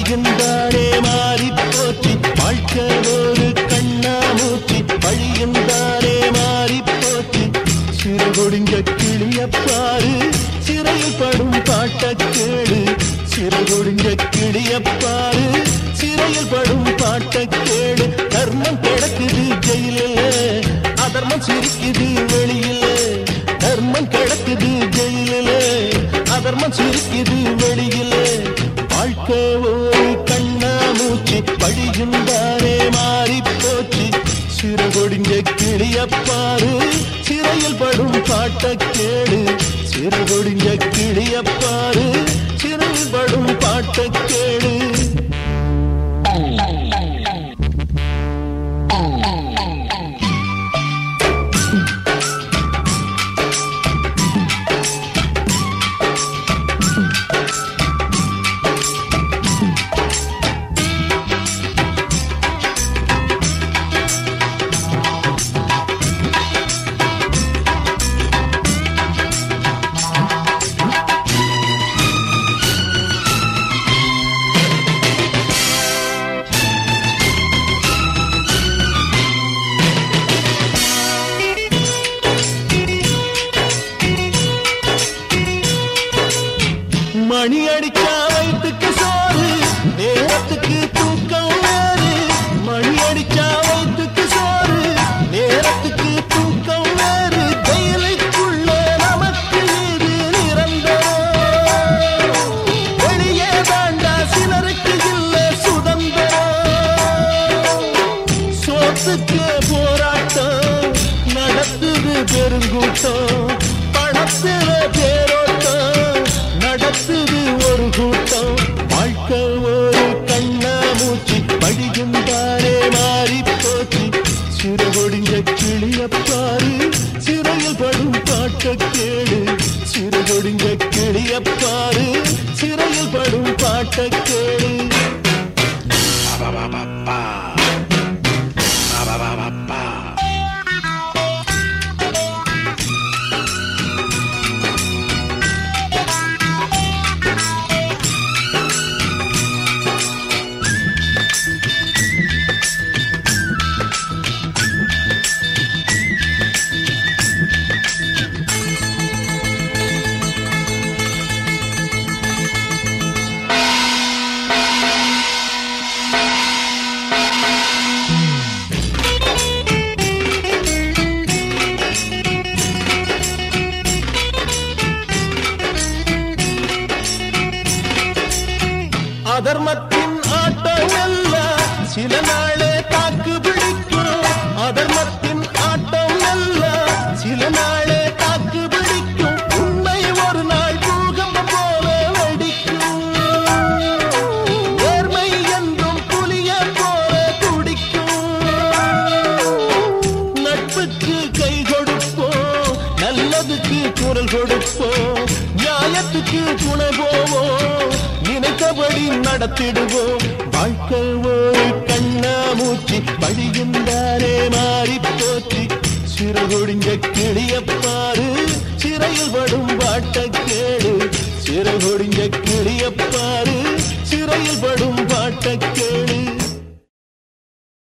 வழியுந்தானே மாறி போச்சு வாழ்க்கை ஒரு கண்ணாமூச்சி வழியுந்தானே மாறி போச்சு சிறு கொடிஞ்ச கிளியப்பாரு சிறையில் படும் பாட்டக் கேளு சிறு கொடிஞ்ச கிளியப்பாரு சிறையில் படும் பாட்டக் கேளு தர்மம் கிடக்குது ஜெயிலில் அதர்மம் சிரிக்குது வெளியில தர்மம் கிடக்குது ஜெயிலில் அதர்மம் சிரிக்குது வெளியில வாழ்க்கை ஒரு கண்ணாமூச்சி வழியுந்தானே மாறி போச்சு சிறு கொடிஞ்ச கிளியப்பாரு சிறையில் படும் பாட்டக் கேளு சிறு கொடிஞ்ச கிளியப்பாரு சிறையில் படும் பாட்டக் கேளு மணி அடிச்சா வயிற்றுக்கு சோறு நேரத்துக்கு தூக்கம் வேறு மணி அடிச்சா வயிற்றுக்கு சோறு நேரத்துக்கு தூக்கம் வேறு ஜெயிலுக்குள்ள நமக்கு இது நிரந்தரம் வெளியே தாண்டா சிலருக்கு இல்ல சுதந்திரம் சோத்துக்கு போராட்டம் நடத்துது பெருங்கூட்டம் பணத்துல தேரோட்டம் நடத்துது ஒரு கூட்டம் வாழ்க்கை ஒரு கண்ணாமூச்சி படிக்குந்தானே மாறி போச்சு சிறு கொடிஞ்ச கிளியப்பாரு சிறையில் படும் பாட்ட கேடு சிறு கொடிஞ்ச கிளியப்பாரு சிறையில் படும் பாட்ட கேடு அதர்மத்தின் ஆட்டம் அல்ல சில நாளே தாக்கு பிடிக்கும் அதர்மத்தின் ஆட்டம் அல்ல சில நாளே தாக்கு பிடிக்கும் உண்மை ஒரு நாள் பூகம்பம் போல வெடிக்கும் நேர்மை என்றும் புலிய போல துடிக்கும் நட்புக்கு கை கொடுப்போம் நல்லதுக்கு குரல் கொடுப்போம் நியாயத்துக்கு துணை போவோம் நினைத்தபடி நடத்திடுவோம் வாழ்க்கை ஒரு கண்ணாமூச்சி வழியுந்தாரே மாறி போச்சு சிறு கொடிஞ்ச கிளியப்பாரு சிறையில் படும் பாட்ட கேடு